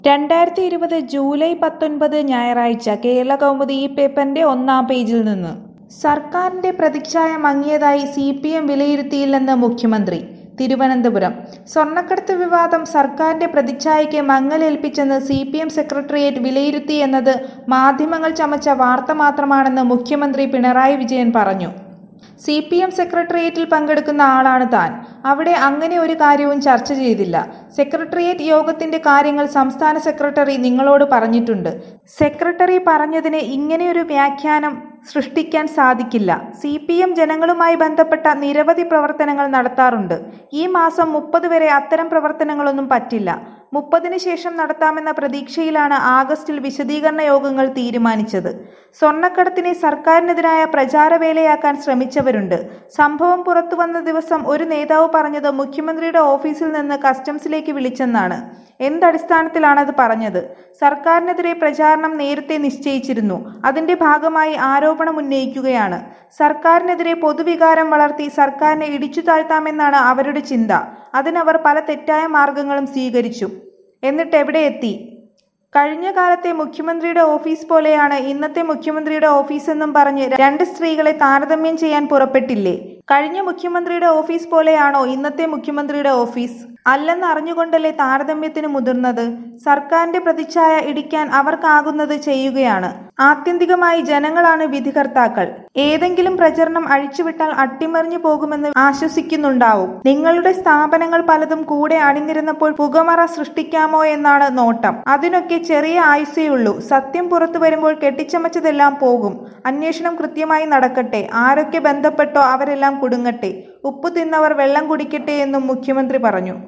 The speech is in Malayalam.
രണ്ടായിരത്തി ഇരുപത് ജൂലൈ പത്തൊൻപത് ഞായറാഴ്ച കേരള കൗമുദി ഈ പേപ്പറിന്റെ ഒന്നാം പേജിൽ നിന്ന് സർക്കാരിന്റെ പ്രതിച്ഛായ മങ്ങിയതായി സി പി എം വിലയിരുത്തിയില്ലെന്ന് മുഖ്യമന്ത്രി തിരുവനന്തപുരം സ്വർണ്ണക്കടത്ത് വിവാദം സർക്കാരിന്റെ പ്രതിച്ഛായയ്ക്ക് മങ്ങലേൽപ്പിച്ചെന്ന് സി പി എം സെക്രട്ടേറിയറ്റ് വിലയിരുത്തി എന്നത് മാധ്യമങ്ങൾ ചമച്ച വാർത്ത മാത്രമാണെന്ന് മുഖ്യമന്ത്രി പിണറായി വിജയൻ പറഞ്ഞു സി പി എം സെക്രട്ടേറിയറ്റിൽ പങ്കെടുക്കുന്ന ആളാണ് താൻ അവിടെ അങ്ങനെ ഒരു കാര്യവും ചർച്ച ചെയ്തില്ല സെക്രട്ടേറിയറ്റ് യോഗത്തിന്റെ കാര്യങ്ങൾ സംസ്ഥാന സെക്രട്ടറി നിങ്ങളോട് പറഞ്ഞിട്ടുണ്ട് സെക്രട്ടറി പറഞ്ഞതിന് ഇങ്ങനെയൊരു വ്യാഖ്യാനം സൃഷ്ടിക്കാൻ സാധിക്കില്ല സി പി എം ജനങ്ങളുമായി ബന്ധപ്പെട്ട നിരവധി പ്രവർത്തനങ്ങൾ നടത്താറുണ്ട് ഈ മാസം മുപ്പത് വരെ അത്തരം പ്രവർത്തനങ്ങളൊന്നും പറ്റില്ല മുപ്പതിന് ശേഷം നടത്താമെന്ന പ്രതീക്ഷയിലാണ് ആഗസ്റ്റിൽ വിശദീകരണ യോഗങ്ങൾ തീരുമാനിച്ചത് സ്വർണ്ണക്കടത്തിനെ സർക്കാരിനെതിരായ പ്രചാരവേലയാക്കാൻ ശ്രമിച്ചവരുണ്ട് സംഭവം പുറത്തു വന്ന ദിവസം ഒരു നേതാവ് പറഞ്ഞത് മുഖ്യമന്ത്രിയുടെ ഓഫീസിൽ നിന്ന് കസ്റ്റംസിലേക്ക് വിളിച്ചെന്നാണ് എന്തടിസ്ഥാനത്തിലാണത് പറഞ്ഞത് സർക്കാരിനെതിരെ പ്രചാരണം നേരത്തെ നിശ്ചയിച്ചിരുന്നു അതിന്റെ ഭാഗമായി ആരോപണം ഉന്നയിക്കുകയാണ് സർക്കാരിനെതിരെ പൊതുവികാരം വളർത്തി സർക്കാരിനെ ഇടിച്ചു താഴ്ത്താമെന്നാണ് അവരുടെ ചിന്ത അതിനവർ പല തെറ്റായ മാർഗങ്ങളും സ്വീകരിച്ചു എന്നിട്ട് എവിടെ എത്തി കഴിഞ്ഞ കാലത്തെ മുഖ്യമന്ത്രിയുടെ ഓഫീസ് പോലെയാണ് ഇന്നത്തെ മുഖ്യമന്ത്രിയുടെ ഓഫീസ് എന്നും പറഞ്ഞ് രണ്ട് സ്ത്രീകളെ താരതമ്യം ചെയ്യാൻ പുറപ്പെട്ടില്ലേ കഴിഞ്ഞ മുഖ്യമന്ത്രിയുടെ ഓഫീസ് പോലെയാണോ ഇന്നത്തെ മുഖ്യമന്ത്രിയുടെ ഓഫീസ് അല്ലെന്ന് അറിഞ്ഞുകൊണ്ടല്ലേ താരതമ്യത്തിന് മുതിർന്നത് സർക്കാരിന്റെ പ്രതിച്ഛായ ഇടിക്കാൻ അവർക്കാകുന്നത് ചെയ്യുകയാണ് ആത്യന്തികമായി ജനങ്ങളാണ് വിധികർത്താക്കൾ ഏതെങ്കിലും പ്രചരണം അഴിച്ചുവിട്ടാൽ അട്ടിമറിഞ്ഞു പോകുമെന്ന് ആശ്വസിക്കുന്നുണ്ടാവും നിങ്ങളുടെ സ്ഥാപനങ്ങൾ പലതും കൂടെ അണിനിരുന്നപ്പോൾ പുകമറ സൃഷ്ടിക്കാമോ എന്നാണ് നോട്ടം അതിനൊക്കെ ചെറിയ ആയുസേയുള്ളൂ സത്യം പുറത്തു വരുമ്പോൾ കെട്ടിച്ചമച്ചതെല്ലാം പോകും അന്വേഷണം കൃത്യമായി നടക്കട്ടെ ആരൊക്കെ ബന്ധപ്പെട്ടോ അവരെല്ലാം കുടുങ്ങട്ടെ ഉപ്പു തിന്നവർ വെള്ളം കുടിക്കട്ടെ എന്നും മുഖ്യമന്ത്രി പറഞ്ഞു